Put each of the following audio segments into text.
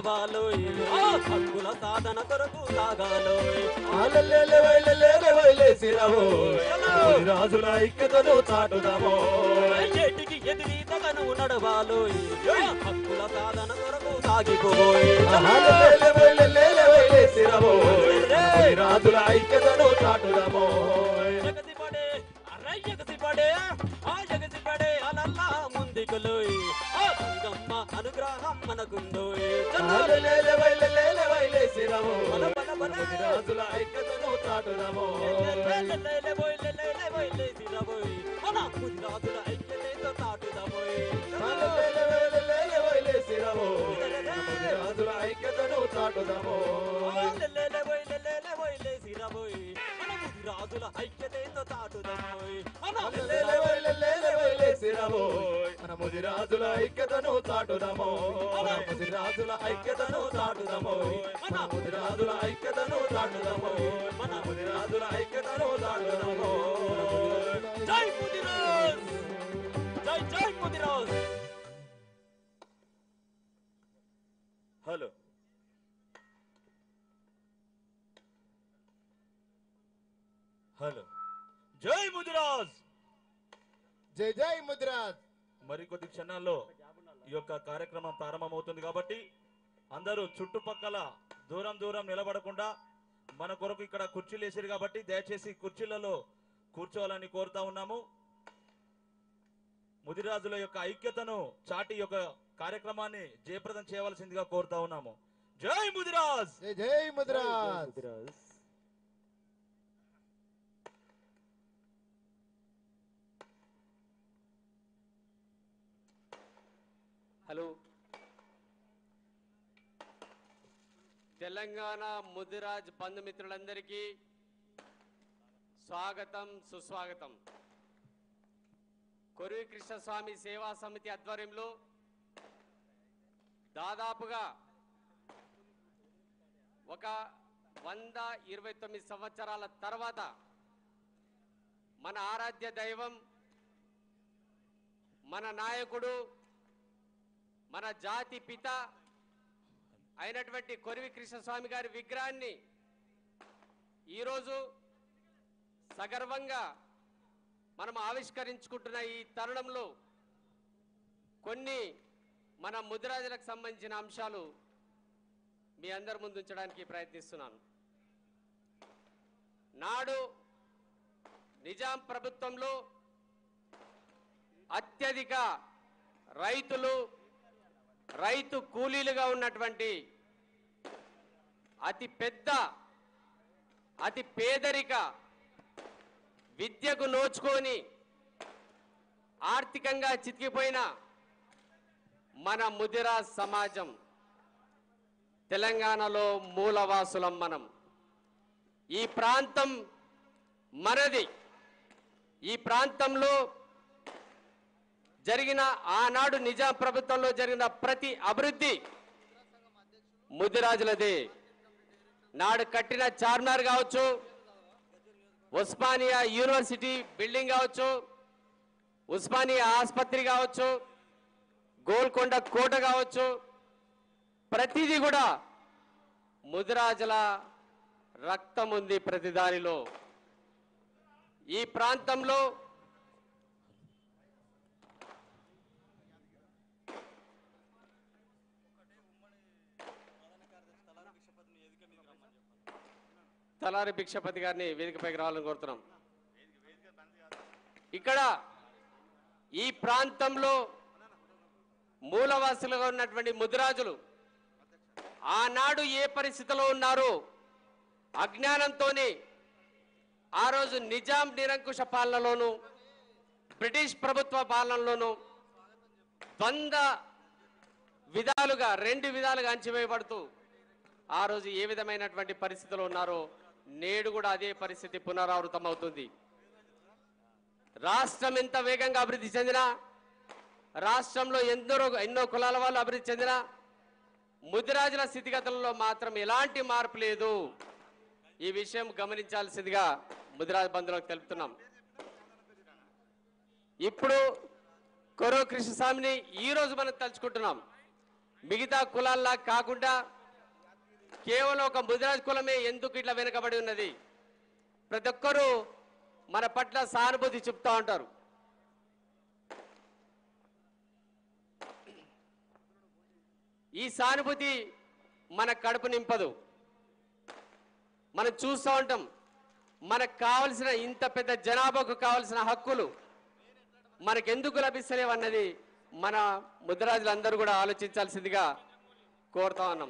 నడవాలోయ్ ఆ హక్కుల సాధన కొరకు సాగాలోయ్ ఆలలేలే వైలలేలే వైలేసిరవో రాజుల ఐక్యతను చాటుదామో ఏటికి ఎదిరీతగను నడవాలోయ్ ఆ హక్కుల సాధన కొరకు సాగిపోయ్ ఆలలేలే వైలలేలే వైలేసిరవో రాజుల ఐక్యతను చాటుదామో జగసి పడే అరై జగసి పడే ఆ జగసి పడే అలల్లా ముందుకులోయ్ ఆ గంగమ్మ అనుగ్రహం మనకుందోయ్ ఆలలేలే వైలలేలే వైలేసిరవో బల బల బల రాజుల ఐక్యతను చాటుదామో ఆలలేలే వైలలేలే వైలేసిరవో రాజుల ఐక్యతను చాటుదామో రాజుల ఐక్యతేందో తాటుదమోయ్ ఆలలేలే వైలలేలే వైలేసిరవో మనముది రాజుల ఐక్యతను చాటుదామో మనముది రాజుల ఐక్యతను చాటుదామో మనముది రాజుల ఐక్యతను చాటుదామో మనముది రాజుల ఐక్యతను చాటుదామో జై ముదిరాజ్ జై జై ముదిరాజ్ హలో హలో జై ముదిరాజ్ జై జై ముద్రాజ్ మరికొద్ది క్షణాల్లో ఈ యొక్క కార్యక్రమం ప్రారంభమవుతుంది కాబట్టి అందరూ చుట్టుపక్కల దూరం దూరం నిలబడకుండా మన కొరకు ఇక్కడ కుర్చీలు వేసారు కాబట్టి దయచేసి కుర్చీలలో కూర్చోవాలని కోరుతా ఉన్నాము ముదిరాజుల యొక్క ఐక్యతను చాటి యొక్క కార్యక్రమాన్ని జయప్రదం చేయవలసిందిగా కోరుతా ఉన్నాము జై ముదిరాజ్ జై జై ముద్రాజ్ హలో తెలంగాణ ముదిరాజ్ బంధుమిత్రులందరికీ స్వాగతం సుస్వాగతం కొరువి కృష్ణస్వామి సేవా సమితి ఆధ్వర్యంలో దాదాపుగా ఒక వంద ఇరవై తొమ్మిది సంవత్సరాల తర్వాత మన ఆరాధ్య దైవం మన నాయకుడు మన జాతి పిత అయినటువంటి కొరివి కృష్ణస్వామి గారి విగ్రహాన్ని ఈరోజు సగర్వంగా మనం ఆవిష్కరించుకుంటున్న ఈ తరుణంలో కొన్ని మన ముదిరాజులకు సంబంధించిన అంశాలు మీ అందరి ముందు ఉంచడానికి ప్రయత్నిస్తున్నాను నాడు నిజాం ప్రభుత్వంలో అత్యధిక రైతులు రైతు కూలీలుగా ఉన్నటువంటి అతి పెద్ద అతి పేదరిక విద్యకు నోచుకొని ఆర్థికంగా చితికిపోయిన మన ముదిరా సమాజం తెలంగాణలో మూలవాసులం మనం ఈ ప్రాంతం మనది ఈ ప్రాంతంలో జరిగిన ఆనాడు నిజాం ప్రభుత్వంలో జరిగిన ప్రతి అభివృద్ధి ముదిరాజులదే నాడు కట్టిన చార్మినార్ కావచ్చు ఉస్మానియా యూనివర్సిటీ బిల్డింగ్ కావచ్చు ఉస్మానియా ఆసుపత్రి కావచ్చు గోల్కొండ కోట కావచ్చు ప్రతిదీ కూడా ముదిరాజుల రక్తం ఉంది ప్రతి దానిలో ఈ ప్రాంతంలో తలారి భిక్షపతి గారిని వేదికపైకి రావాలని కోరుతున్నాం ఇక్కడ ఈ ప్రాంతంలో మూలవాసులుగా ఉన్నటువంటి ముదిరాజులు ఆనాడు ఏ పరిస్థితిలో ఉన్నారో అజ్ఞానంతోనే ఆ రోజు నిజాం నిరంకుశ పాలనలోను బ్రిటిష్ ప్రభుత్వ పాలనలోను ద్వంద్వ విధాలుగా రెండు విధాలుగా అంచివేయబడుతూ ఆ రోజు ఏ విధమైనటువంటి పరిస్థితిలో ఉన్నారో నేడు కూడా అదే పరిస్థితి పునరావృతం అవుతుంది రాష్ట్రం ఎంత వేగంగా అభివృద్ధి చెందినా రాష్ట్రంలో ఎందరో ఎన్నో కులాల వాళ్ళు అభివృద్ధి చెందినా ముదిరాజుల స్థితిగతులలో మాత్రం ఎలాంటి మార్పు లేదు ఈ విషయం గమనించాల్సిందిగా ముదిరాజు బంధువులకు తెలుపుతున్నాం ఇప్పుడు కొరవ కృష్ణస్వామిని ఈ రోజు మనం తలుచుకుంటున్నాం మిగతా కులాల్లా కాకుండా కేవలం ఒక ముదిరాజ్ కులమే ఎందుకు ఇట్లా వెనుకబడి ఉన్నది ప్రతి ఒక్కరూ మన పట్ల సానుభూతి చెప్తా ఉంటారు ఈ సానుభూతి మన కడుపు నింపదు మనం చూస్తూ ఉంటాం మనకు కావలసిన ఇంత పెద్ద జనాభాకు కావలసిన హక్కులు మనకెందుకు లభిస్తలేవు అన్నది మన ముద్రాజులందరూ కూడా ఆలోచించాల్సిందిగా కోరుతా ఉన్నాం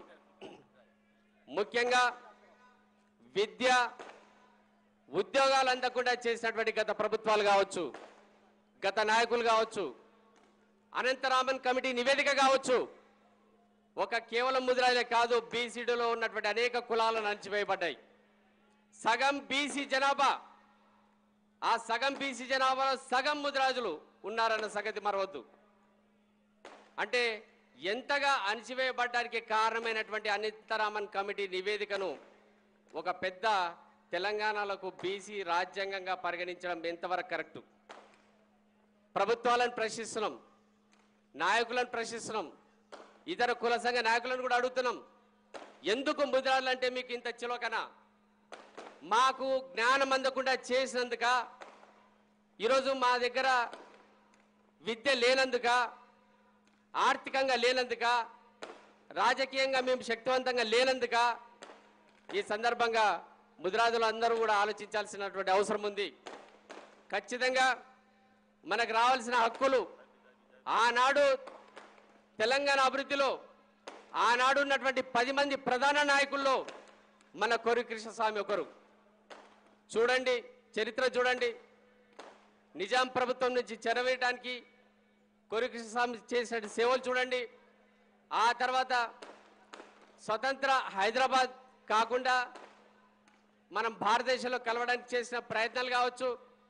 ముఖ్యంగా విద్య ఉద్యోగాలు అందకుండా చేసినటువంటి గత ప్రభుత్వాలు కావచ్చు గత నాయకులు కావచ్చు అనంతరామన్ కమిటీ నివేదిక కావచ్చు ఒక కేవలం ముద్రాజే కాదు బీసీడీలో ఉన్నటువంటి అనేక కులాలను అణచివేయబడ్డాయి సగం బీసీ జనాభా ఆ సగం బీసీ జనాభాలో సగం ముద్రాజులు ఉన్నారన్న సంగతి మరవద్దు అంటే ఎంతగా అణచివేయబడ్డానికి కారణమైనటువంటి అనితరామన్ కమిటీ నివేదికను ఒక పెద్ద తెలంగాణలకు బీసీ రాజ్యాంగంగా పరిగణించడం ఎంతవరకు కరెక్టు ప్రభుత్వాలను ప్రశ్నిస్తున్నాం నాయకులను ప్రశ్నిస్తున్నాం ఇతర కుల సంఘ నాయకులను కూడా అడుగుతున్నాం ఎందుకు ముద్రాలు అంటే మీకు ఇంత చిలకనా మాకు జ్ఞానం అందకుండా చేసినందుక ఈరోజు మా దగ్గర విద్య లేనందుక ఆర్థికంగా లేనందుక రాజకీయంగా మేము శక్తివంతంగా లేనందుక ఈ సందర్భంగా ముద్రాజులు అందరూ కూడా ఆలోచించాల్సినటువంటి అవసరం ఉంది ఖచ్చితంగా మనకు రావాల్సిన హక్కులు ఆనాడు తెలంగాణ అభివృద్ధిలో ఆనాడు ఉన్నటువంటి పది మంది ప్రధాన నాయకుల్లో మన కొరి కృష్ణస్వామి ఒకరు చూడండి చరిత్ర చూడండి నిజాం ప్రభుత్వం నుంచి చెరవేయడానికి కొరి కృష్ణస్వామి చేసిన సేవలు చూడండి ఆ తర్వాత స్వతంత్ర హైదరాబాద్ కాకుండా మనం భారతదేశంలో కలవడానికి చేసిన ప్రయత్నాలు కావచ్చు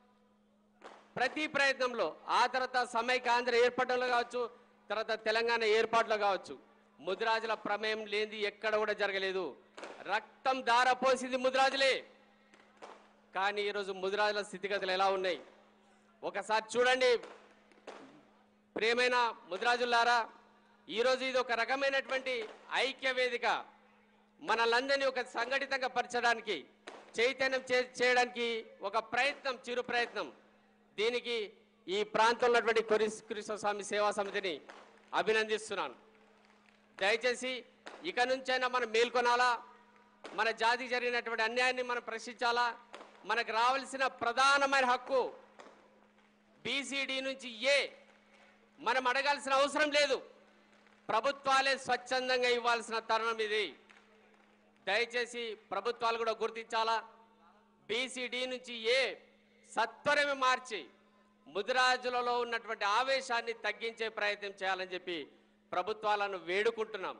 ప్రతి ప్రయత్నంలో ఆ తర్వాత సమైక్య ఆంధ్ర ఏర్పడడంలో కావచ్చు తర్వాత తెలంగాణ ఏర్పాటులో కావచ్చు ముదిరాజుల ప్రమేయం లేనిది ఎక్కడ కూడా జరగలేదు రక్తం దారపోసింది ముదిరాజులే కానీ ఈరోజు ముదిరాజుల స్థితిగతులు ఎలా ఉన్నాయి ఒకసారి చూడండి ప్రియమైన ముదిరాజులారా ఈరోజు ఇది ఒక రకమైనటువంటి ఐక్య వేదిక మనలందరినీ ఒక సంఘటితంగా పరచడానికి చైతన్యం చే- చేయడానికి ఒక ప్రయత్నం చిరు ప్రయత్నం దీనికి ఈ ప్రాంతంలో ఉన్నటువంటి కొరి కృష్ణస్వామి సేవా సమితిని అభినందిస్తున్నాను దయచేసి ఇక నుంచైనా మనం మేల్కొనాలా మన జాతికి జరిగినటువంటి అన్యాయాన్ని మనం ప్రశ్నించాలా మనకు రావాల్సిన ప్రధానమైన హక్కు బీసీడీ నుంచి ఏ మనం అడగాల్సిన అవసరం లేదు ప్రభుత్వాలే స్వచ్ఛందంగా ఇవ్వాల్సిన తరుణం ఇది దయచేసి ప్రభుత్వాలు కూడా గుర్తించాలా బీసీడీ నుంచి ఏ సత్వరమే మార్చి ముదిరాజులలో ఉన్నటువంటి ఆవేశాన్ని తగ్గించే ప్రయత్నం చేయాలని చెప్పి ప్రభుత్వాలను వేడుకుంటున్నాం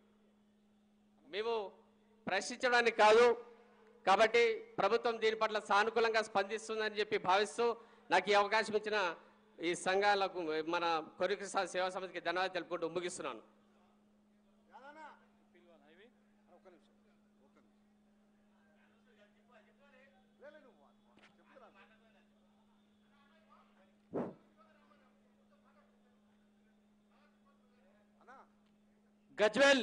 మేము ప్రశ్నించడానికి కాదు కాబట్టి ప్రభుత్వం దీని పట్ల సానుకూలంగా స్పందిస్తుందని చెప్పి భావిస్తూ నాకు ఈ అవకాశం ఇచ్చిన ఈ సంఘాలకు మన కొరికృష్ణ సేవా సమితికి ధన్యవాదాలు తెలుపుకుంటూ ముగిస్తున్నాను గజ్వెల్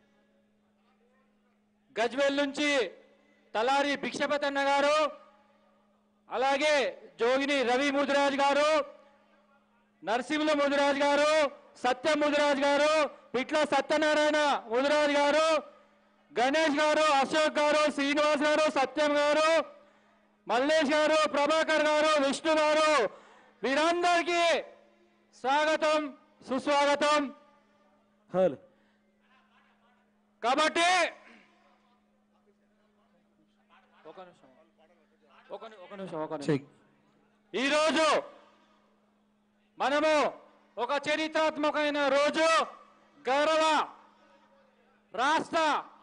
గజ్వెల్ నుంచి తలారి భిక్షపతన్న గారు అలాగే జోగిని రవి ముదిరాజ్ గారు నరసింహ ముదిరాజ్ గారు సత్యం ముదిరాజ్ గారు పిట్ల సత్యనారాయణ ముదిరాజ్ గారు గణేష్ గారు అశోక్ గారు శ్రీనివాస్ గారు సత్యం గారు మల్లేష్ గారు ప్రభాకర్ గారు విష్ణు గారు వీరందరికీ స్వాగతం సుస్వాగతం హలో కాబట్టి ఒక నిమిషం ఒక ని- ఒక నిమిషం ఒక నిమిషం ఈరోజు మనము ఒక చరిత్రాత్మకమైన రోజు గౌరవ రాష్ట్ర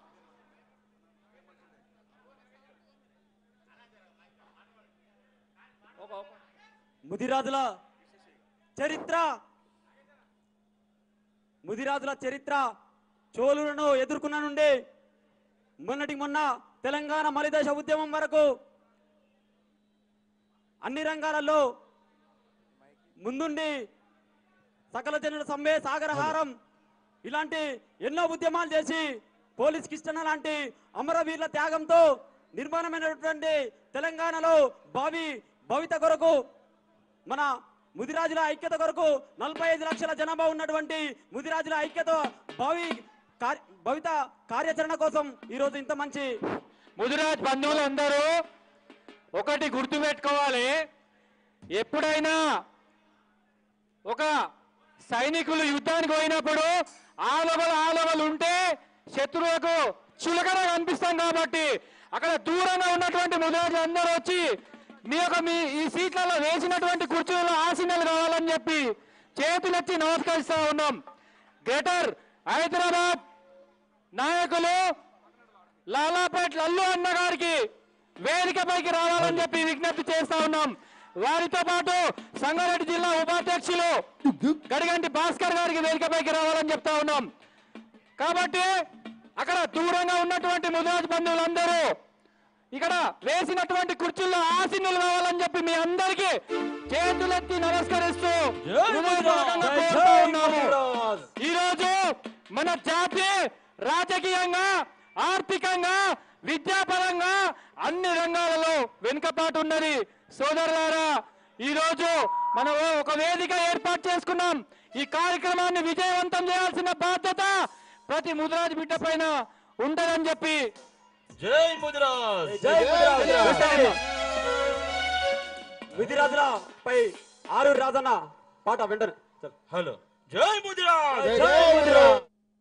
ఒక- ఒక- ముదిరాజుల చరిత్ర ముదిరాజుల చరిత్ర చోళులను ఎదుర్కొన్న నుండి మొన్నటి మొన్న తెలంగాణ మలిదేశ ఉద్యమం వరకు అన్ని రంగాలలో ముందుండి సకల జనుల సమ్మె సాగరహారం ఇలాంటి ఎన్నో ఉద్యమాలు చేసి పోలీస్ కిష్టన లాంటి అమరవీరుల త్యాగంతో నిర్మాణమైనటువంటి తెలంగాణలో భావి భవిత కొరకు మన ముదిరాజుల ఐక్యత కొరకు నలభై ఐదు లక్షల జనాభా ఉన్నటువంటి ముదిరాజుల ఐక్యత భావి కార్య- భవిత కార్యాచరణ కోసం ఈరోజు ఇంత మంచి ముదిరాజ్ బంధువులు అందరూ ఒకటి గుర్తుపెట్టుకోవాలి ఎప్పుడైనా ఒక సైనికులు యుద్ధానికి పోయినప్పుడు ఆలవలు ఆలవలు ఉంటే శత్రువులకు చులకన కనిపిస్తాం కాబట్టి అక్కడ దూరంగా ఉన్నటువంటి ముదిరాజు అందరూ వచ్చి మీ యొక్క మీ ఈ సీట్లలో వేసినటువంటి కుర్చీలలో ఆసీనాలు కావాలని చెప్పి చేతులెత్తి నమస్కరిస్తా ఉన్నాం గ్రేటర్ హైదరాబాద్ నాయకులు లాలాపేట్ లల్లు అన్న గారికి వేదికపైకి రావాలని చెప్పి విజ్ఞప్తి చేస్తా ఉన్నాం వారితో పాటు సంగారెడ్డి జిల్లా ఉపాధ్యక్షులు గడిగంటి భాస్కర్ గారికి వేదికపైకి రావాలని చెప్తా ఉన్నాం కాబట్టి అక్కడ దూరంగా ఉన్నటువంటి ముదిరాజ్ బంధువులందరూ ఇక్కడ వేసినటువంటి కుర్చీల్లో ఆసీనులు కావాలని చెప్పి మీ అందరికీ చేతులెత్తి నమస్కరిస్తూ హృదయపూర్వకంగా కోరుతా ఉన్నాము. ఈ రోజు మన జాతి రాజకీయంగా ఆర్థికంగా విద్యాపరంగా అన్ని రంగాలలో వెనుకపాటు ఉన్నది సోదరులారా ఈ రోజు మనం ఒక వేదిక ఏర్పాటు చేసుకున్నాం ఈ కార్యక్రమాన్ని విజయవంతం చేయాల్సిన బాధ్యత ప్రతి ముదిరాజు బిడ్డ పైన ఉంటదని చెప్పి జై ముదిరాజ్ జై ముదిరాజుల ముదిరాజుల పై ఆరు రాజన్న పాట వెంటనే హలో జై ముదిరాజ్ జై ముదిరాజ్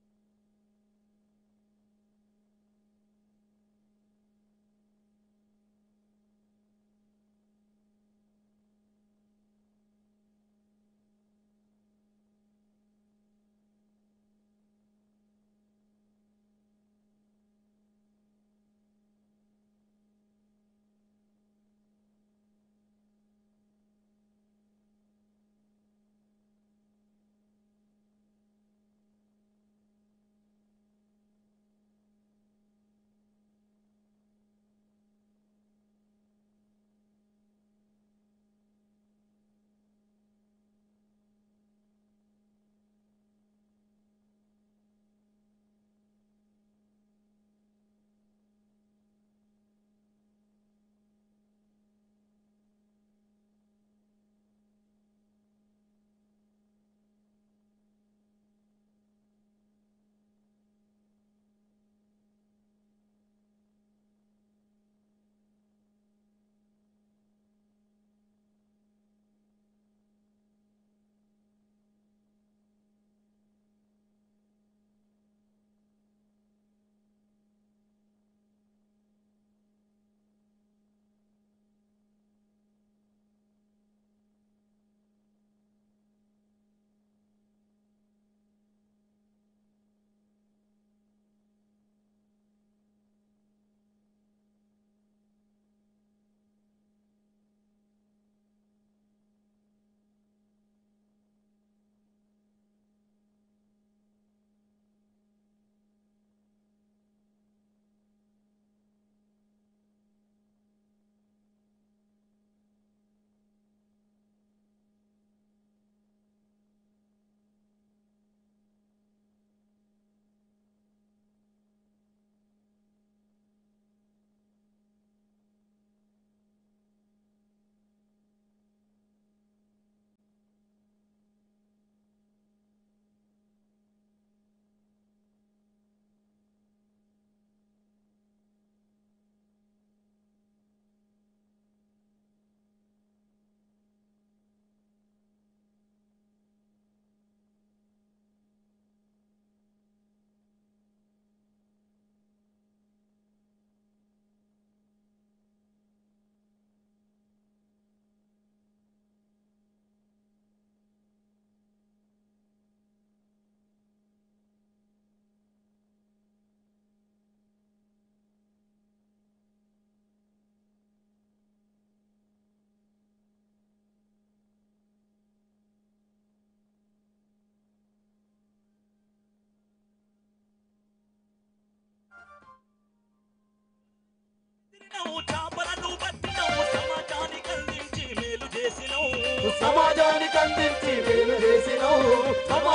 తిరిగినావు, చాపలను పట్టినావు, సమాజానికి అందించి మేలు చేసినావు సమాజానికి అందించి మేలు చేసినావు సమాజానికి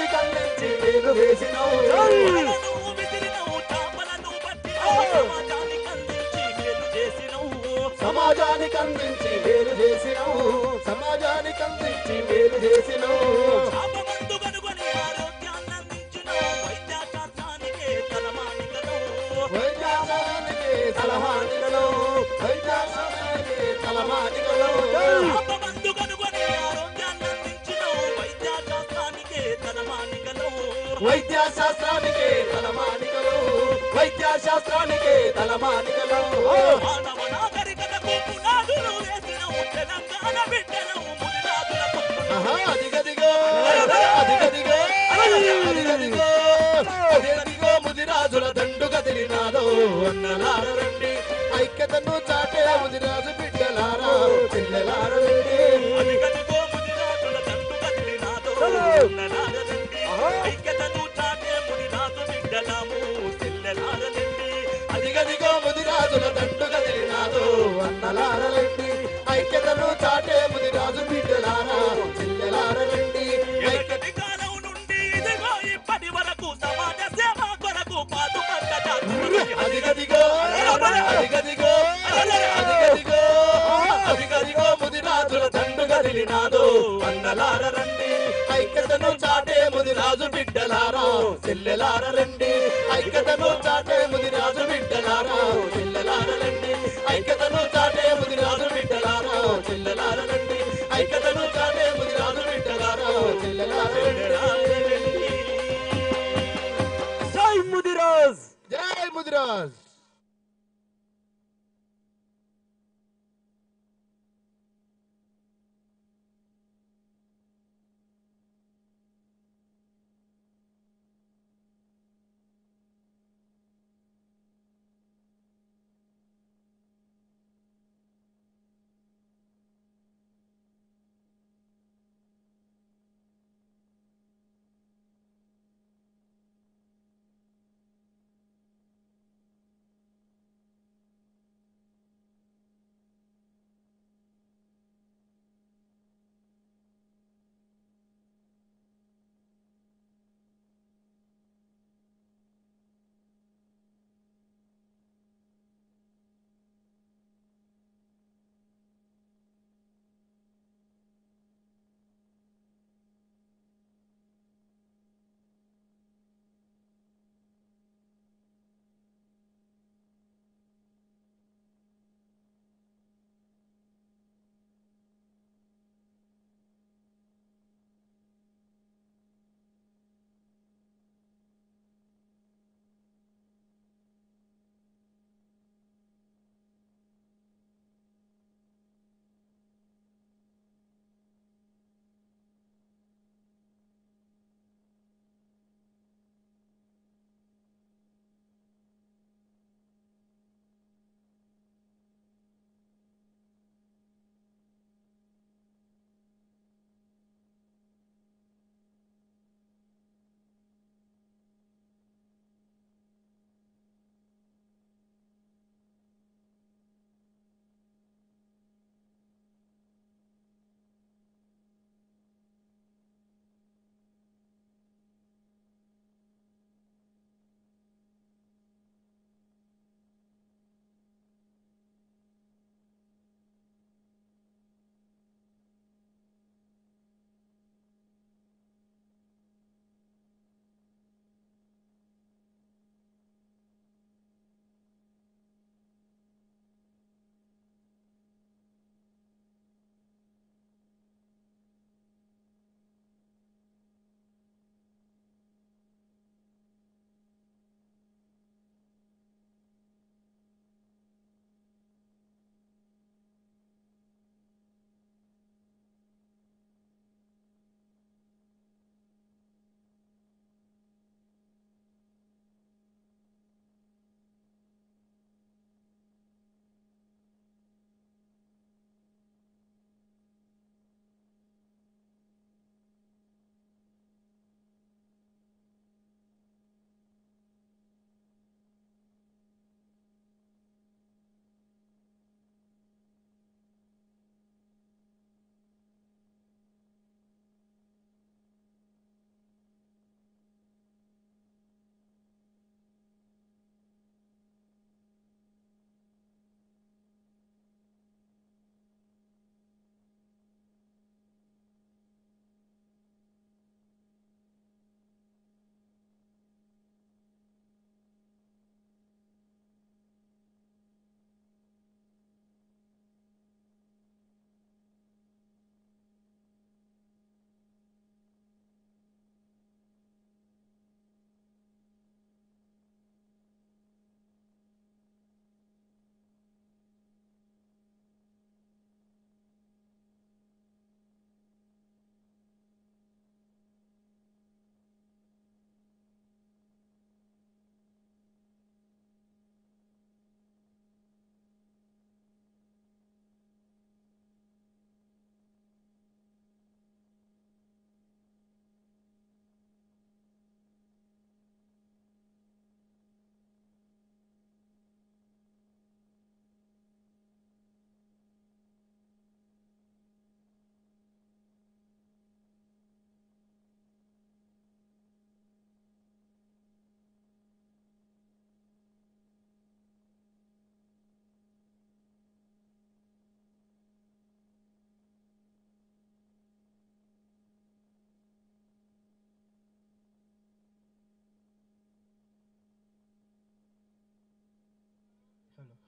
కందించి మేలు చేసినావు నువ్వు విసిరినవు చాపలను పట్టినవు సమాజానికి అందించి మేలు చేసినవు సమాజానికి అందించి మేలు చేసినావు సమాజానికి అందించి మేలు చేసినావు శాపమందు కనుగొని ఆరోగ్యాన్ని అందించినవు వైద్య శాస్త్రానికే తలమానికను వైద్యాసానికి సలహానికలు వైద్యాసానికి తలమానికలు శాపమందు కనుగొని ఆరోగ్యాన్ని అందించినవు వైద్య శాస్త్రానికే తలమానికను వైద్యశాస్త్రానికి తలమానికలు వైద్యశాస్త్రానికి తలమానికలు మానవ నాగరికతకు పునాదులు వేసినవు తెలంగాణ బిడ్డనవు ముదిరాజుల పుత్రులు ఆహా, అదిగదిగో అదిగదిగో అదిగదిగో అదిగదిగో ముదిరాజుల దండు కదిలినాదో అన్నలార రండి ఐక్యతను చాటే ముదిరాజు బిడ్డలారా చెల్లెలార రండి అదిగదిగో ముదిరాజుల దండు కదిలినాదో నన్నారదండి. ఐక్యతను చాటే ముదిరాజు బిడ్డలాము తెల్లనారదండి. అదిగదిగో ముదిరాజుల దండు కదిలినాదో అన్నలార రండి ఐక్యతను చాటే ముదిరాజు బిడ్డలారా చెల్లెలార రండి ఐక్యత ఎనకటి కాలం నుండి ఇదిగో ఇప్పటి వరకు సమాజ సేవ కొరకు పాటుపడ్డ జాతులు. అదిగదిగో అదిగదిగో అదిగదిగో అదిగదిగో ముదిరాజుల దండు కదిలినాదో అన్నలార రండి ఐక్యతను చాటే ముదిరాజు బిడ్డలారా చెల్లెలార రండి ఐక్యతను చాటే ముదిరాజు బిడ్డలారా చెల్లెలార రండి ఐక్యతను చాటే ముదిరాజు బిడ్డలారా చెల్లెలార రండి ఐక్యతను చాటే ముదిరాజు బిడ్డలారా చెల్లెలార రండి జై ముదిరాజ్ జై ముదిరాజ్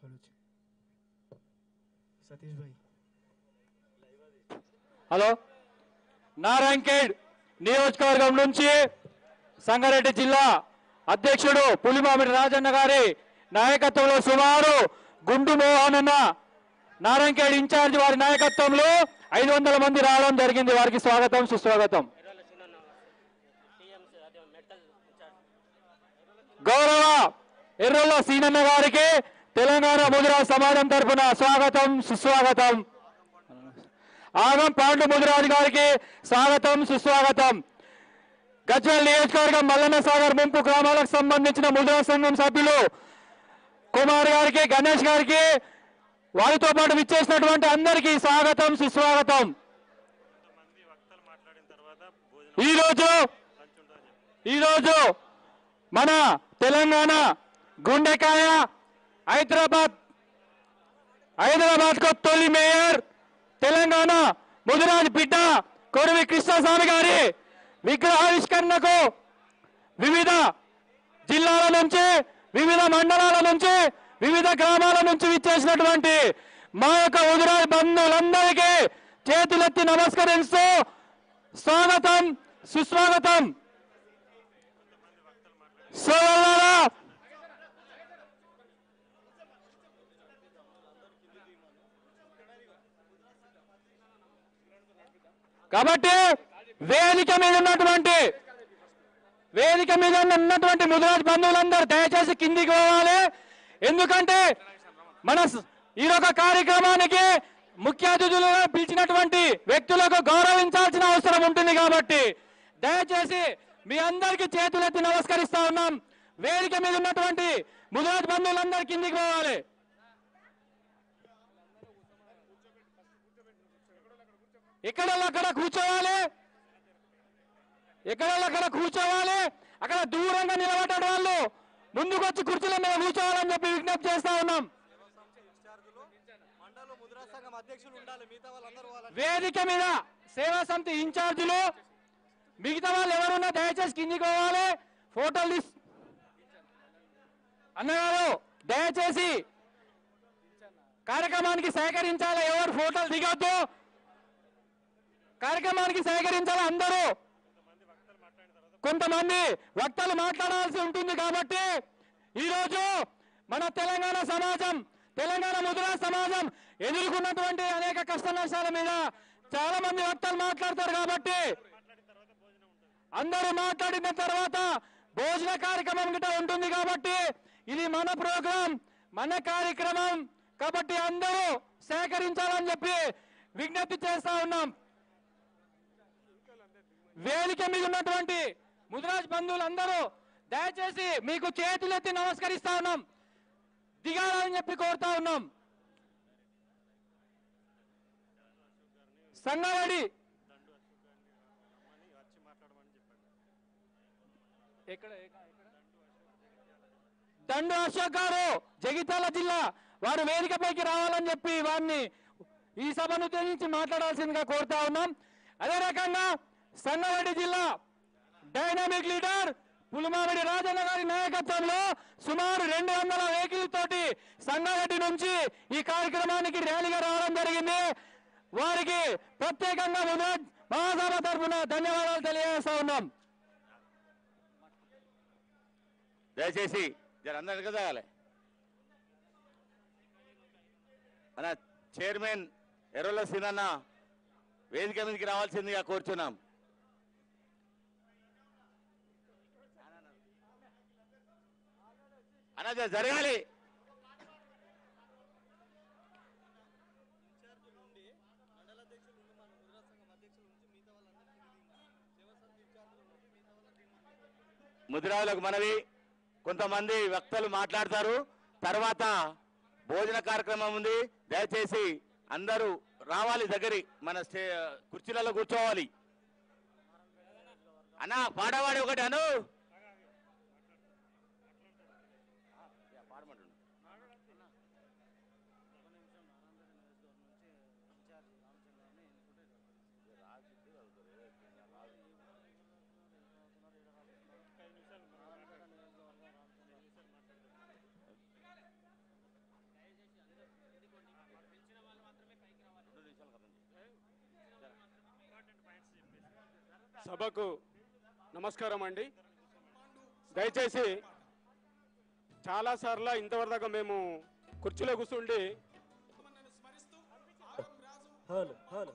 సతీష్ భాయ్ హలో నారాయణఖేడ్ నియోజకవర్గం నుంచి సంగారెడ్డి జిల్లా అధ్యక్షుడు పులిమామిడి రాజన్న గారి నాయకత్వంలో సుమారు గుండు మోహన్ అన్న నారాయణఖేడ్ ఇన్ఛార్జ్ వారి నాయకత్వంలో ఐదు వందల మంది రావడం జరిగింది వారికి స్వాగతం సుస్వాగతం గౌరవ ఎర్రల్ల సీనన్న గారికి తెలంగాణ ముదిరా సమాజం తరఫున స్వాగతం సుస్వాగతం ఆగం పాండు ముదిరాజు గారికి స్వాగతం సుస్వాగతం గజ్వల్ నియోజకవర్గం మల్లన్న సాగర్ ముంపు గ్రామాలకు సంబంధించిన ముదిరా సంఘం సభ్యులు కుమార్ గారికి గణేష్ గారికి వారితో పాటు విచ్చేసినటువంటి అందరికీ స్వాగతం సుస్వాగతం ఈరోజు ఈరోజు మన తెలంగాణ గుండెకాయ హైదరాబాద్ హైదరాబాద్ కు తొలి మేయర్ తెలంగాణ ముదిరాజ్ బిడ్డ కొరవి కృష్ణస్వామి గారి విగ్రహావిష్కరణకు వివిధ జిల్లాల నుంచి వివిధ మండలాల నుంచి వివిధ గ్రామాల నుంచి విచ్చేసినటువంటి మా యొక్క ముదిరాజ్ బంధువులందరికీ చేతులెత్తి నమస్కరిస్తూ స్వాగతం సుస్వాగతం సోదరులారా కాబట్టి వేదిక మీద ఉన్నటువంటి వేదిక మీద ఉన్నటువంటి ముదిరాజ్ బంధువులందరూ దయచేసి కిందికి పోవాలి ఎందుకంటే మన స- ఈ యొక్క కార్యక్రమానికి ముఖ్య అతిథులుగా పిలిచినటువంటి వ్యక్తులకు గౌరవించాల్సిన అవసరం ఉంటుంది కాబట్టి దయచేసి మీ అందరికీ చేతులెత్తి నమస్కరిస్తా ఉన్నాం వేదిక మీద ఉన్నటువంటి ముదిరాజ్ బంధువులందరూ కిందికి పోవాలి ఎక్కడ అక్కడ కూర్చోవాలి ఎక్కడ అక్కడ కూర్చోవాలి అక్కడ దూరంగా నిలబడ్డ వాళ్ళు ముందుకు వచ్చి కుర్చీల మీద కూర్చోవాలని చెప్పి విజ్ఞప్తి చేస్తా ఉన్నాం వేదిక మీద సేవా సమితి ఇన్ఛార్జీలు మిగతా వాళ్ళు ఎవరున్నా దయచేసి కిందికి పోవాలి ఫోటోలు తీస్ అన్నగారు దయచేసి కార్యక్రమానికి సహకరించాలి ఎవరు ఫోటోలు దిగొద్దు కార్యక్రమానికి సహకరించాలి అందరూ కొంతమంది వక్తలు మాట్లాడాల్సి ఉంటుంది కాబట్టి ఈరోజు మన తెలంగాణ సమాజం తెలంగాణ ముద్రా సమాజం ఎదుర్కొన్నటువంటి అనేక కష్ట నష్టాల మీద చాలా మంది వక్తలు మాట్లాడతారు కాబట్టి అందరూ మాట్లాడిన తర్వాత భోజన కార్యక్రమం గిట్ట ఉంటుంది కాబట్టి ఇది మన ప్రోగ్రాం మన కార్యక్రమం కాబట్టి అందరూ సేకరించాలని చెప్పి విజ్ఞప్తి చేస్తా ఉన్నాం వేదిక మీద ఉన్నటువంటి ముదిరాజ్ బంధువులందరూ దయచేసి మీకు చేతులెత్తి నమస్కరిస్తా ఉన్నాం దిగాలని చెప్పి కోరుతా ఉన్నాం సంగారెడ్డి ఎక్కడ దండు అశోక్ గారు జగిత్యాల జిల్లా వారు వేదికపైకి రావాలని చెప్పి వారిని ఈ సభను ఉద్దేశించి మాట్లాడాల్సిందిగా కోరుతా ఉన్నాం అదే రకంగా సంగారెడ్డి జిల్లా డైనామిక్ లీడర్ పులిమామిడి రాజన్న గారి నాయకత్వంలో సుమారు రెండు వందల వెహికల్ తోటి సంగారెడ్డి నుంచి ఈ కార్యక్రమానికి ర్యాలీగా రావడం జరిగింది వారికి ప్రత్యేకంగా మునాజ్ మహాసభ తరఫున ధన్యవాదాలు తెలియజేస్తా ఉన్నాం దయచేసి జర అందరు కదగాలి మన చైర్మన్ ఎర్రల సీనన్న వేదిక మీదకి రావాల్సిందిగా కోరుచున్నాం అన్న జర జరగాలి ముదిరావులకు మనవి కొంతమంది వక్తలు మాట్లాడతారు తర్వాత భోజన కార్యక్రమం ఉంది దయచేసి అందరూ రావాలి దగ్గరి మన స్టే కుర్చీలలో కూర్చోవాలి అన్న పాడవాడి ఒకటి అను సభకు నమస్కారం అండి దయచేసి చాలాసార్లు ఇంతవరకు దాకా మేము కుర్చీలో కూర్చుండి హలో హలో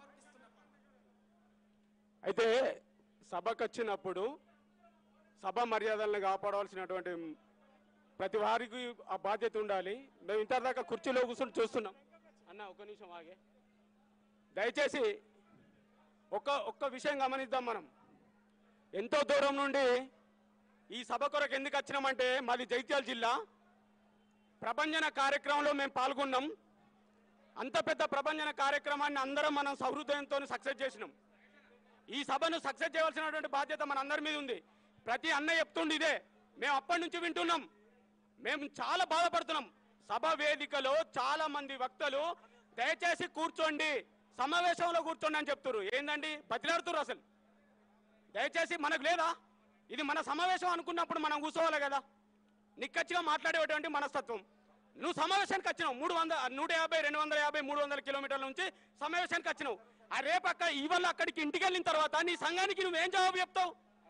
అయితే సభకు వచ్చినప్పుడు సభ మర్యాదలను కాపాడవలసినటువంటి ప్రతి వారికి ఆ బాధ్యత ఉండాలి మేము ఇంతదాకా కుర్చీలో కూర్చొని చూస్తున్నాం అన్న ఒక నిమిషం ఆగే దయచేసి ఒక్క ఒక్క విషయం గమనిద్దాం మనం ఎంతో దూరం నుండి ఈ సభ కొరకు ఎందుకు వచ్చినామంటే మాది జైత్యాల జిల్లా ప్రభంజన కార్యక్రమంలో మేము పాల్గొన్నాం అంత పెద్ద ప్రభంజన కార్యక్రమాన్ని అందరం మనం సహృదయంతో సక్సెస్ చేసినాం ఈ సభను సక్సెస్ చేయవలసినటువంటి బాధ్యత మన అందరి మీద ఉంది ప్రతి అన్న చెప్తుండి ఇదే మేము అప్పటి నుంచి వింటున్నాం మేము చాలా బాధపడుతున్నాం సభ వేదికలో చాలా మంది వక్తలు దయచేసి కూర్చోండి సమావేశంలో కూర్చోండి అని చెప్తున్నారు ఏందండి బతిలాడుతున్నారు అసలు దయచేసి మనకు లేదా ఇది మన సమావేశం అనుకున్నప్పుడు మనం కూర్చోవాలి కదా నిక్కచ్చిగా మాట్లాడేటువంటి మనస్తత్వం నువ్వు సమావేశానికి వచ్చినావు మూడు వందల నూట యాభై రెండు వందల యాభై మూడు వందల కిలోమీటర్ల నుంచి సమావేశానికి వచ్చినావు ఆ రేపక్క ఇవాళ అక్కడికి ఇంటికి వెళ్ళిన తర్వాత నీ సంఘానికి నువ్వేం జవాబు చెప్తావు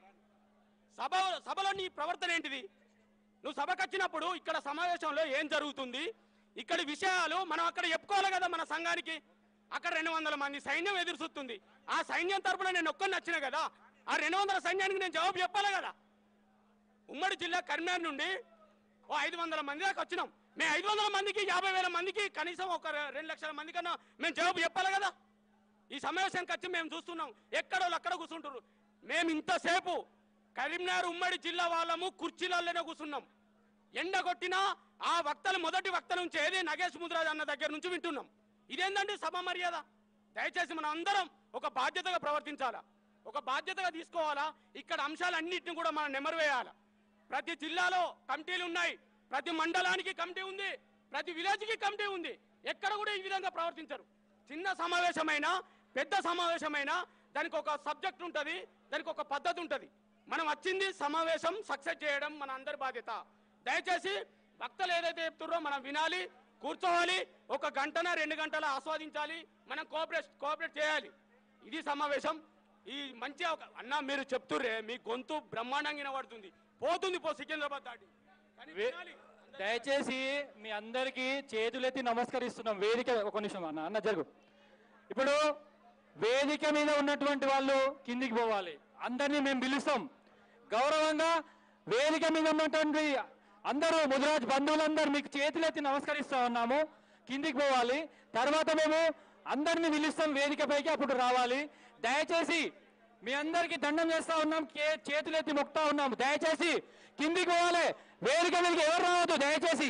సభ సభలో నీ ప్రవర్తన ఏంటిది నువ్వు సభకు వచ్చినప్పుడు ఇక్కడ సమావేశంలో ఏం జరుగుతుంది ఇక్కడి విషయాలు మనం అక్కడ చెప్పుకోవాలి కదా మన సంఘానికి అక్కడ రెండు వందల మంది సైన్యం ఎదురు చూస్తుంది ఆ సైన్యం తరపున నేను ఒక్కరిని వచ్చిన కదా ఆ రెండు వందల సైన్యానికి నేను జవాబు చెప్పాలి కదా ఉమ్మడి జిల్లా కరీంనగర్ నుండి ఓ ఐదు వందల మంది దాకా వచ్చినాం మేము ఐదు వందల మందికి యాభై వేల మందికి కనీసం ఒక రె- రెండు లక్షల మంది కన్నా మేము జవాబు చెప్పాలి కదా ఈ సమావేశానికి వచ్చి మేము చూస్తున్నాం ఎక్కడో అక్కడ కూర్చుంటారు మేము ఇంతసేపు కరీంనగర్ ఉమ్మడి జిల్లా వాళ్ళము కుర్చీలలోనే కూర్చున్నాం ఎండ కొట్టినా ఆ వక్తలు మొదటి వక్త నుంచి ఏది నగేష్ ముద్రాజ్ అన్న దగ్గర నుంచి వింటున్నాం ఇదేందండి సభ మర్యాద దయచేసి మనం అందరం ఒక బాధ్యతగా ప్రవర్తించాలా ఒక బాధ్యతగా తీసుకోవాలా ఇక్కడ అంశాలన్నింటిని కూడా మనం నెమరు వేయాలా ప్రతి జిల్లాలో కమిటీలు ఉన్నాయి ప్రతి మండలానికి కమిటీ ఉంది ప్రతి విలేజ్కి కమిటీ ఉంది ఎక్కడ కూడా ఈ విధంగా ప్రవర్తించరు చిన్న సమావేశమైనా పెద్ద సమావేశమైనా దానికి ఒక సబ్జెక్ట్ ఉంటుంది దానికి ఒక పద్ధతి ఉంటుంది మనం వచ్చింది సమావేశం సక్సెస్ చేయడం మన అందరి బాధ్యత దయచేసి భక్తులు ఏదైతే చెప్తున్నారో మనం వినాలి కూర్చోవాలి ఒక గంటన రెండు గంటల ఆస్వాదించాలి మనం కోఆపరేట్ కోఆపరేట్ చేయాలి ఇది సమావేశం ఈ మంచి అవకా- అన్న మీరు చెప్తుర్రే మీ గొంతు బ్రహ్మాండంగా వినబడుతుంది పోతుంది పో సికింద్రాబాద్ దాటి కానీ వినాలి. దయచేసి మీ అందరికీ చేతులెత్తి నమస్కరిస్తున్నాం వేదిక ఒక నిమిషం అన్న అన్న జరుగు ఇప్పుడు వేదిక మీద ఉన్నటువంటి వాళ్ళు కిందికి పోవాలి అందరినీ మేము పిలుస్తాం గౌరవంగా వేదిక మీద ఉన్నటువంటి అందరూ ముదిరాజ్ బంధువులందరూ మీకు చేతులెత్తి నమస్కరిస్తా ఉన్నాము కిందికి పోవాలి తర్వాత మేము అందరిని పిలుస్తాం వేదికపైకి అప్పుడు రావాలి దయచేసి మీ అందరికీ దండం చేస్తా ఉన్నాం కే- చేతులెత్తి మొక్తా ఉన్నాం దయచేసి కిందికి పోవాలి వేదిక మీదకి ఎవరు రావద్దు దయచేసి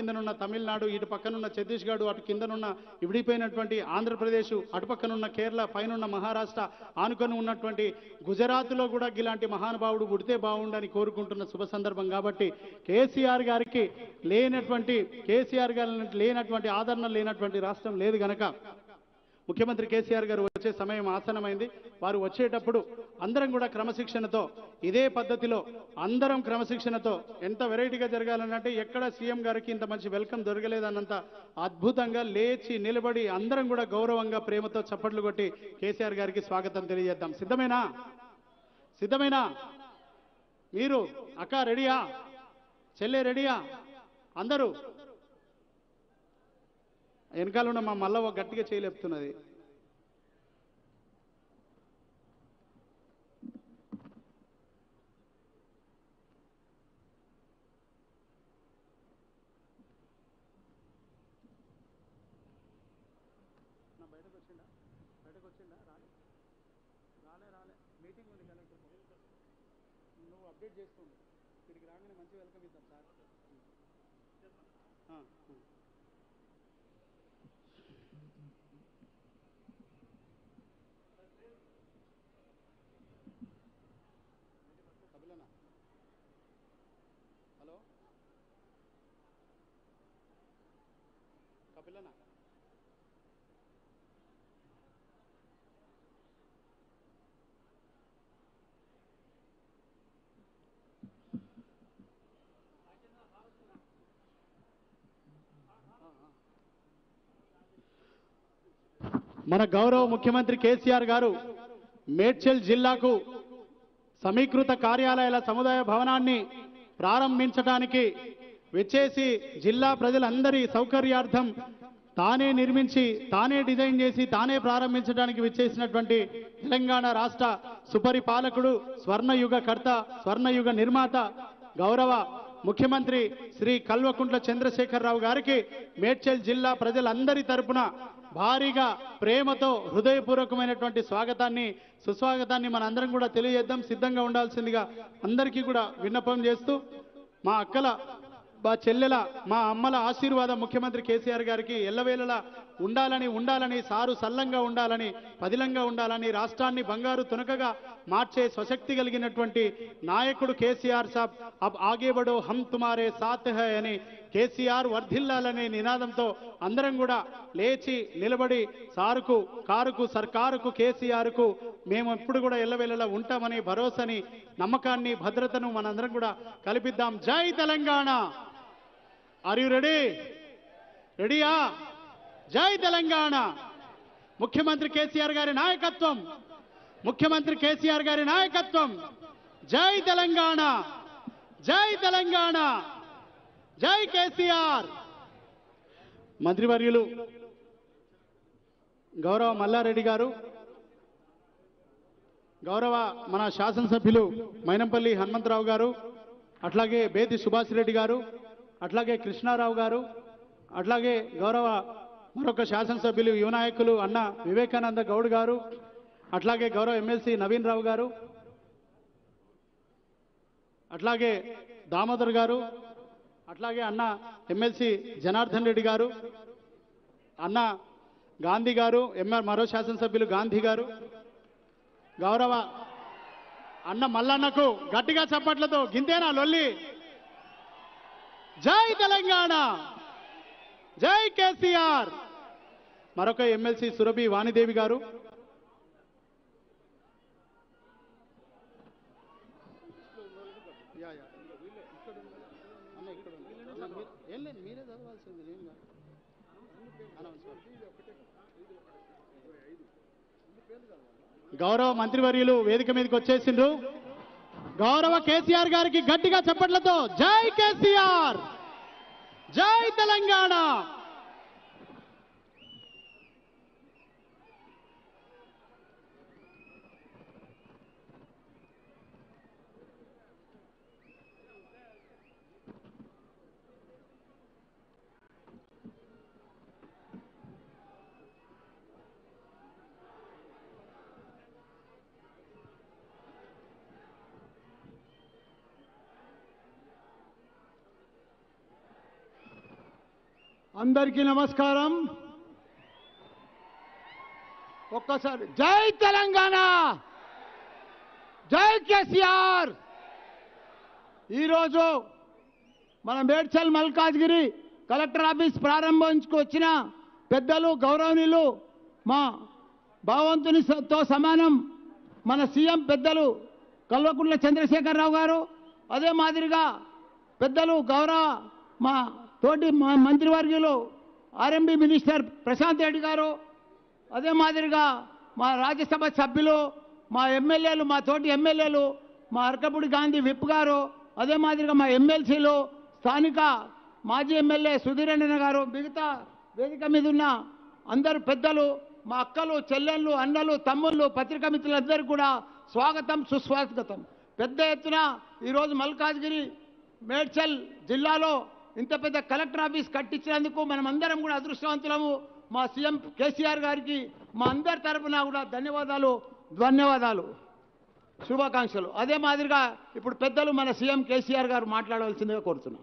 కిందనున్న తమిళనాడు ఇటు పక్కనున్న ఛత్తీస్గఢ్ అటు కిందనున్న విడిపోయినటువంటి ఆంధ్రప్రదేశ్ అటు పక్కనున్న కేరళ పైనున్న మహారాష్ట్ర ఆనుకొని ఉన్నటువంటి గుజరాత్లో కూడా ఇలాంటి మహానుభావుడు పుడితే బాగుండని కోరుకుంటున్న శుభ సందర్భం కాబట్టి కేసీఆర్ గారికి లేనటువంటి కేసీఆర్ గారి లేనటువంటి ఆదరణ లేనటువంటి రాష్ట్రం లేదు గనక ముఖ్యమంత్రి కేసీఆర్ గారు వచ్చే సమయం ఆసనమైంది వారు వచ్చేటప్పుడు అందరం కూడా క్రమశిక్షణతో ఇదే పద్ధతిలో అందరం క్రమశిక్షణతో ఎంత వెరైటీగా జరగాలనంటే ఎక్కడ సీఎం గారికి ఇంత మంచి వెల్కమ్ దొరకలేదన్నంత అద్భుతంగా లేచి నిలబడి అందరం కూడా గౌరవంగా ప్రేమతో చప్పట్లు కొట్టి కేసీఆర్ గారికి స్వాగతం తెలియజేద్దాం సిద్ధమేనా సిద్ధమేనా మీరు అక్క రెడీయా చెల్లె రెడీయా అందరూ వెనకాల ఉన్న మా మల్లవ్వ గట్టిగా చేయలేపుతున్నది నువ్వు అప్డేట్ చేసుకోండి ఇక్కడికి రాగానే మంచి వెల్కమ్ ఇద్దాం సార్ కపిలనా హలో కపిలనా మన గౌరవ ముఖ్యమంత్రి కేసీఆర్ గారు మేడ్చల్ జిల్లాకు సమీకృత కార్యాలయాల సముదాయ భవనాన్ని ప్రారంభించడానికి వచ్చేసి జిల్లా ప్రజలందరి సౌకర్యార్థం తానే నిర్మించి తానే డిజైన్ చేసి తానే ప్రారంభించడానికి విచ్చేసినటువంటి తెలంగాణ రాష్ట్ర సుపరిపాలకుడు స్వర్ణయుగ కర్త స్వర్ణయుగ నిర్మాత గౌరవ ముఖ్యమంత్రి శ్రీ కల్వకుంట్ల చంద్రశేఖరరావు గారికి మేడ్చల్ జిల్లా ప్రజలందరి తరపున భారీగా ప్రేమతో హృదయపూర్వకమైనటువంటి స్వాగతాన్ని సుస్వాగతాన్ని మనందరం కూడా తెలియజేద్దాం సిద్ధంగా ఉండాల్సిందిగా అందరికీ కూడా విన్నపం చేస్తూ మా అక్కల మా చెల్లెల మా అమ్మల ఆశీర్వాదం ముఖ్యమంత్రి కేసీఆర్ గారికి ఎల్లవేళలా ఉండాలని ఉండాలని సారు సల్లంగా ఉండాలని పదిలంగా ఉండాలని రాష్ట్రాన్ని బంగారు తునకగా మార్చే స్వశక్తి కలిగినటువంటి నాయకుడు కేసీఆర్ సాబ్ అబ్ ఆగే బడో హమ్ తుమారే సాత్ హై అని కేసీఆర్ వర్ధిల్లాలనే నినాదంతో అందరం కూడా లేచి నిలబడి సారుకు కారుకు సర్కారుకు కేసీఆర్కు మేము ఎప్పుడు కూడా ఎల్లవేళలా ఉంటామని భరోసాని నమ్మకాన్ని భద్రతను మనందరం కూడా కల్పిద్దాం జై తెలంగాణ ఆర్ యు రెడీ రెడీయా జై తెలంగాణ ముఖ్యమంత్రి కేసీఆర్ గారి నాయకత్వం ముఖ్యమంత్రి కేసీఆర్ గారి నాయకత్వం జై తెలంగాణ జై తెలంగాణ జై కేసీఆర్ మంత్రివర్యులు గౌరవ మల్లారెడ్డి గారు గౌరవ మన శాసనసభ్యులు మైనంపల్లి హనుమంతరావు గారు అట్లాగే బేతి సుభాష్ రెడ్డి గారు అట్లాగే కృష్ణారావు గారు అట్లాగే గౌరవ మరొక శాసనసభ్యులు యువ నాయకులు అన్న వివేకానంద గౌడ్ గారు అట్లాగే గౌరవ ఎమ్మెల్సీ నవీన్ రావు గారు అట్లాగే దామోదర్ గారు అట్లాగే అన్న ఎమ్మెల్సీ జనార్దన్ రెడ్డి గారు అన్న గాంధీ గారు ఎంఆర్ మరో శాసనసభ్యులు గాంధీ గారు గౌరవ అన్న మల్లన్నకు గట్టిగా చప్పట్లతో గింతేనా లొల్లి జై తెలంగాణ జై కేసీఆర్ మరొక ఎమ్మెల్సీ సురభి వాణిదేవి గారు మీరే చదవాల్సింది నేను కాదు. గౌరవ మంత్రివర్యులు వేదిక మీదకి వచ్చేసిండ్రు గౌరవ కేసీఆర్ గారికి గట్టిగా చప్పట్లతో జై కేసీఆర్ జై తెలంగాణ అందరికీ నమస్కారం ఒక్కసారి జై తెలంగాణ జై కేసీఆర్ ఈరోజు మన మేడ్చల్ మల్కాజ్గిరి కలెక్టర్ ఆఫీస్ ప్రారంభించుకు వచ్చిన పెద్దలు గౌరవనీయులు మా భావంతునితో సమానం మన సీఎం పెద్దలు కల్వకుంట్ల చంద్రశేఖరరావు గారు అదే మాదిరిగా పెద్దలు గౌరవ మా తోటి మా మంత్రివర్యులు ఆర్ఎంబి మినిస్టర్ ప్రశాంత్ రెడ్డి గారు అదే మాదిరిగా మా రాజ్యసభ సభ్యులు మా ఎమ్మెల్యేలు మా తోటి ఎమ్మెల్యేలు మా అరకపూడి గాంధీ విప్ గారు అదే మాదిరిగా మా ఎమ్మెల్సీలు స్థానిక మాజీ ఎమ్మెల్యే సుధీరణ గారు మిగతా వేదిక మీద ఉన్న అందరు పెద్దలు మా అక్కలు చెల్లెళ్ళు అన్నలు తమ్ముళ్ళు పత్రికా మిత్రులందరికీ కూడా స్వాగతం సుస్వాగతం పెద్ద ఎత్తున ఈరోజు మల్కాజ్గిరి మేడ్చల్ జిల్లాలో ఇంత పెద్ద కలెక్టర్ ఆఫీస్ కట్టించినందుకు మనం అందరం కూడా అదృష్టవంతులము మా సీఎం కేసీఆర్ గారికి మా అందరి తరపున కూడా ధన్యవాదాలు ధన్యవాదాలు శుభాకాంక్షలు అదే మాదిరిగా ఇప్పుడు పెద్దలు మన సీఎం కేసీఆర్ గారు మాట్లాడవలసిందిగా కోరుతున్నాం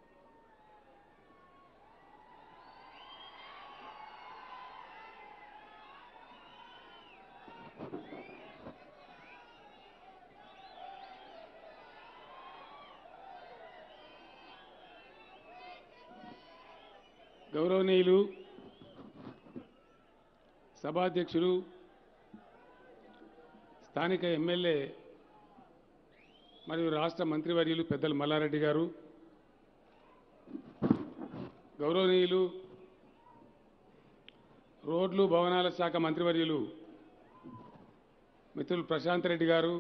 గౌరవనీయులు సభాధ్యక్షులు స్థానిక ఎమ్మెల్యే మరియు రాష్ట్ర మంత్రివర్యులు పెద్దలు మల్లారెడ్డి గారు గౌరవనీయులు రోడ్లు భవనాల శాఖ మంత్రివర్యులు మిత్రులు ప్రశాంత్ రెడ్డి గారు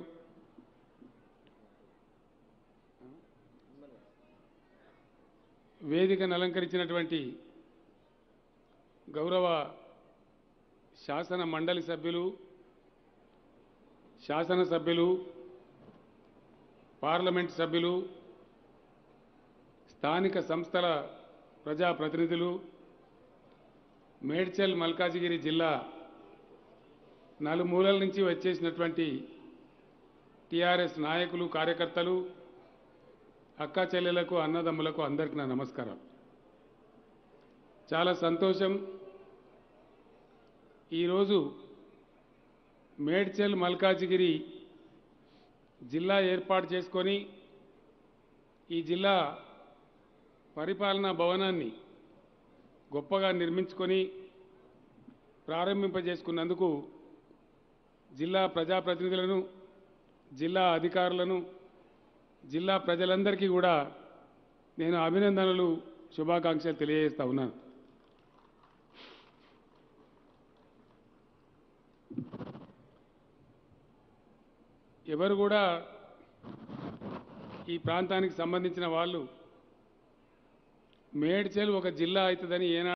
వేదికను అలంకరించినటువంటి గౌరవ శాసన మండలి సభ్యులు శాసనసభ్యులు పార్లమెంట్ సభ్యులు స్థానిక సంస్థల ప్రజాప్రతినిధులు మేడ్చల్ మల్కాజిగిరి జిల్లా నలుమూలల నుంచి వచ్చేసినటువంటి టిఆర్ఎస్ నాయకులు కార్యకర్తలు అక్క చెల్లెలకు అన్నదమ్ములకు అందరికీ నా నమస్కారం చాలా సంతోషం ఈరోజు మేడ్చల్ మల్కాజిగిరి జిల్లా ఏర్పాటు చేసుకొని ఈ జిల్లా పరిపాలనా భవనాన్ని గొప్పగా నిర్మించుకొని ప్రారంభింపజేసుకున్నందుకు జిల్లా ప్రజాప్రతినిధులను జిల్లా అధికారులను జిల్లా ప్రజలందరికీ కూడా నేను అభినందనలు శుభాకాంక్షలు తెలియజేస్తా ఉన్నాను ఎవరు కూడా ఈ ప్రాంతానికి సంబంధించిన వాళ్ళు మేడ్చల్ ఒక జిల్లా అవుతుందని ఏనాడు